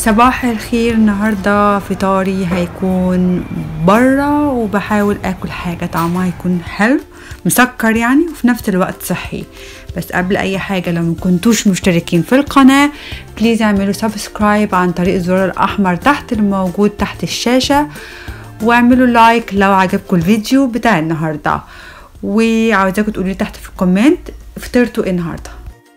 صباح الخير النهاردة فطاري هيكون برا وبحاول اكل حاجة طعمها يكون حلو مسكر يعني وفي نفس الوقت صحي بس قبل اي حاجة لو مكنتوش مشتركين في القناة بليز اعملوا سبسكرايب عن طريق الزرار الاحمر تحت الموجود تحت الشاشة واعملوا لايك لو عجبكم الفيديو بتاع النهاردة وعاوزاكم تقولوا تحت في الكومنت فطرتوا ايه النهارده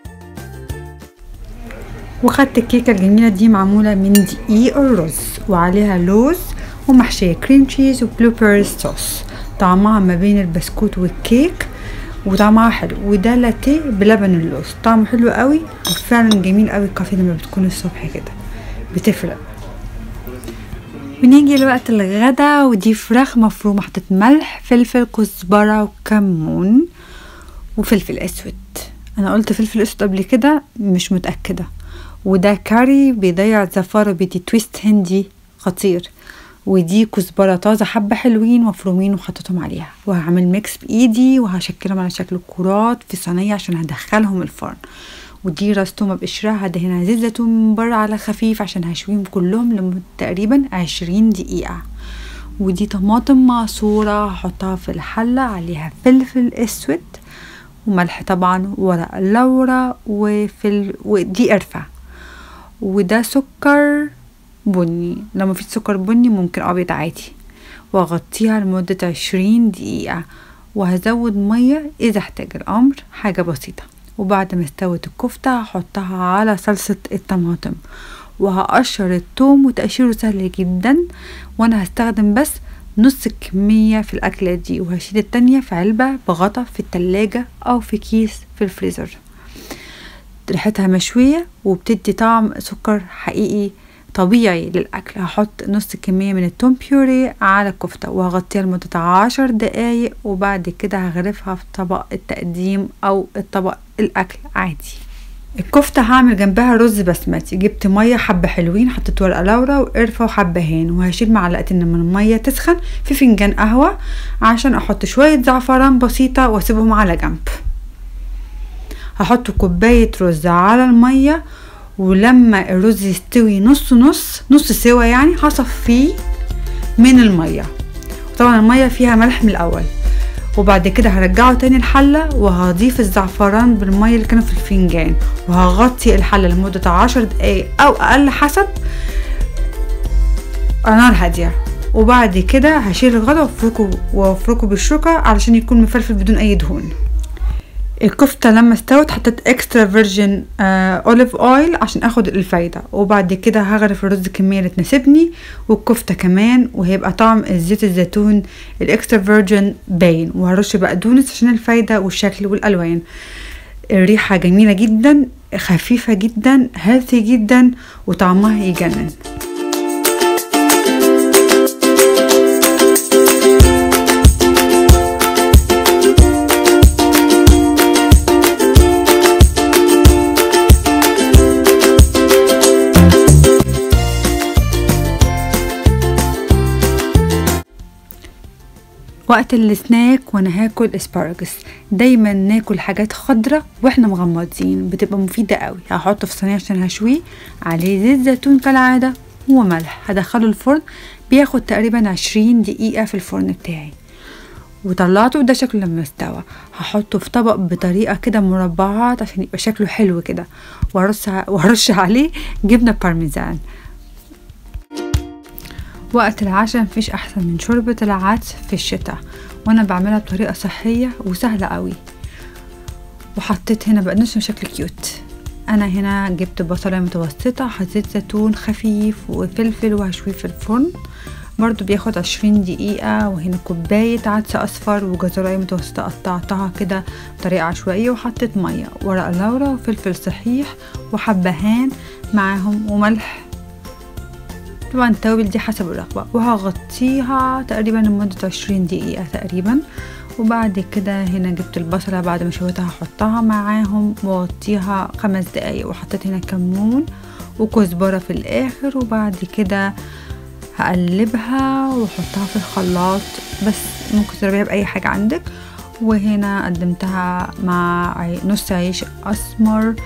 وخدت الكيكة الجميلة دي معمولة من دقيق الرز وعليها لوز ومحشية كريم تشيز وبلو بيرز صوص طعمها ما بين البسكوت والكيك وطعمها حلو وده لاتيه بلبن اللوز طعمه حلو قوي وفعلا جميل قوي الكافيه لما بتكون الصبح كده بتفرق ونيجي لوقت الغدا ودي فراخ مفرومة حطيت ملح فلفل كزبرة وكمون وفلفل اسود انا قلت فلفل اسود قبل كده مش متأكدة وده كاري بيضيع الزفارة بيدي تويست هندي خطير ودي كزبرة طازة حبة حلوين مفرومين وحطيتهم عليها وهعمل ميكس بإيدي وهشكلهم على شكل كرات في صينية عشان هدخلهم الفرن ودي راس تومة بقشرها هدهنها زيت زيتون من بره على خفيف عشان هشويهم كلهم لمدة تقريبا عشرين دقيقة ودي طماطم معصورة هحطها في الحلة عليها فلفل اسود وملح طبعا ورق لورا وفل ودي قرفة وده سكر بني لو مفيش سكر بني ممكن ابيض عادي واغطيها لمدة عشرين دقيقة وهزود مية اذا احتاج الامر حاجة بسيطة وبعد ما استوت الكفتة هحطها على صلصة الطماطم وهقشر التوم وتقشيره سهل جدا وانا هستخدم بس نص الكمية في الأكلة دي وهشيل التانية في علبة بغطا في التلاجة أو في كيس في الفريزر ريحتها مشوية وبتدي طعم سكر حقيقي طبيعي للأكل هحط نص كمية من التوم بيوري على الكفتة وهغطيها لمدة عشر دقايق وبعد كده هغرفها في طبق التقديم أو الطبق الأكل عادي الكفتة هعمل جنبها رز بسمتي جبت مية حبة حلوين حطيت ورقة لورا وقرفة وحبهان وهشيل معلقتين من المية تسخن في فنجان قهوة عشان احط شوية زعفران بسيطة واسيبهم على جنب هحط كوباية رز على المية ولما الرز يستوي نص نص نص سوا يعني هصفيه من المية طبعا المية فيها ملح من الأول وبعد كده هرجعه تاني الحلة وهضيف الزعفران بالمية اللي كانوا في الفنجان وهغطي الحلة لمدة عشر دقايق أو أقل حسب نار هادية وبعد كده هشيل الغطا وافركه وافركه بالشوكة علشان يكون مفلفل بدون أي دهون الكفتة لما استوت حطيت اكسترا فيرجن اوليف اويل عشان اخد الفايدة وبعد كده هغرف الرز كمية اللي تناسبني والكفتة كمان وهيبقى طعم الزيت الزيتون الاكسترا فيرجن باين وهرش بقدونس عشان الفايدة والشكل والالوان الريحة جميلة جدا خفيفة جدا هيلثي جدا وطعمها يجنن وقت السناك وانا هاكل اسبارجس دايما ناكل حاجات خضرة واحنا مغمضين بتبقى مفيدة قوي هحطه في صينية عشان هشويه عليه زيت زيتون كالعادة وملح هدخله الفرن بياخد تقريبا عشرين دقيقة في الفرن بتاعي وطلعته ده شكله لما استوى هحطه في طبق بطريقة كده مربعات عشان يبقى شكله حلو كده وارش وارش عليه جبنة بارميزان وقت العشاء مفيش احسن من شوربة العدس في الشتاء وانا بعملها بطريقة صحية وسهلة قوي وحطيت هنا بقدونس بشكل كيوت انا هنا جبت بصلة متوسطة حطيت زيتون خفيف وفلفل وهشويه في الفرن برضو بياخد عشرين دقيقة وهنا كوباية عدس أصفر وجزراية متوسطة قطعتها كده بطريقة عشوائية وحطيت مية ورق لورا وفلفل صحيح وحبهان معاهم وملح طبعا التوابل دي حسب الرغبة وهغطيها تقريبا لمدة عشرين دقيقة تقريبا وبعد كده هنا جبت البصلة بعد ما شويتها هحطها معاهم واغطيها خمس دقايق وحطيت هنا كمون وكزبرة في الآخر وبعد كده هقلبها واحطها في الخلاط بس ممكن تضربيها بأي حاجة عندك وهنا قدمتها مع عي- نص عيش أسمر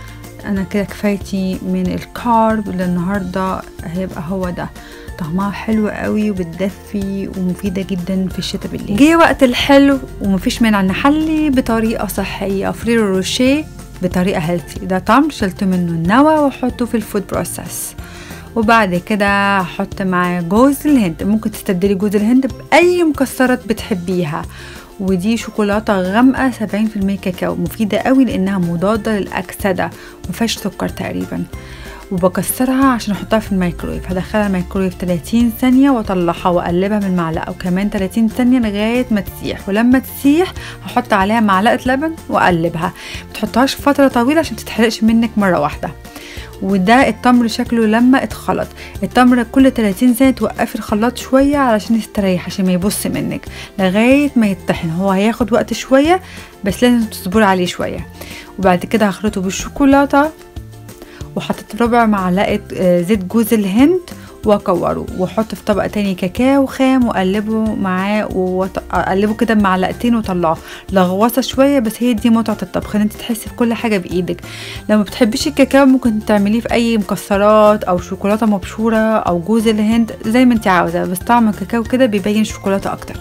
انا كده كفايتي من الكارب للنهارده هيبقى هو ده طعمها حلو قوي وبتدفي ومفيدة جدا في الشتاء بالليل جه وقت الحلو ومفيش مانع نحلي بطريقة صحية فريرو روشيه بطريقة هيلثي ده تمر شلت منه النوى واحطه في الفود بروسيس وبعد كده هحط معاه جوز الهند ممكن تستبدلي جوز الهند بأي مكسرات بتحبيها ودي شوكولاتة غامقة 70% كاكاو مفيدة قوي لأنها مضادة للأكسدة مفيهاش سكر تقريبا وبكسرها عشان احطها في الميكرويف هدخلها الميكرويف 30 ثانية واطلعها واقلبها من معلقة وكمان 30 ثانية لغاية ما تسيح ولما تسيح هحط عليها معلقة لبن واقلبها متحطهاش فترة طويلة عشان تتحرقش منك مرة واحدة وده التمر شكله لما اتخلط التمر كل 30 ثانية توقفي الخلاط شوية علشان يستريح عشان ما يبص منك لغاية ما يتطحن هو هياخد وقت شوية بس لازم تصبري عليه شوية وبعد كده هخلطه بالشوكولاتة وحطيت ربع معلقة زيت جوز الهند واكوره واحط في طبق تاني كاكاو خام واقلبه معاه واقلبه كده بمعلقتين وطلعه لغوصه شويه بس هي دي متعه الطبخ ان انت تحسي في كل حاجه بايدك لو ما بتحبيش الكاكاو ممكن تعمليه في اي مكسرات او شوكولاته مبشوره او جوز الهند زي ما انت عاوزه بس طعم الكاكاو كده بيبين الشوكولاته اكتر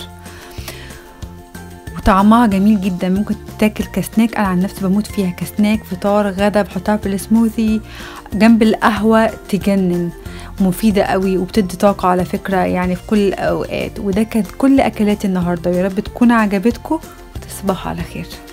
وطعمها جميل جدا ممكن تاكل كسناك انا عن نفسي بموت فيها كسناك فطار غدا بحطها في السموذي جنب القهوه تجنن مفيدة قوي وبتدي طاقة على فكرة يعني في كل الأوقات وده كانت كل أكلات النهاردة ويا رب تكون عجبتكم وتصبحوا على خير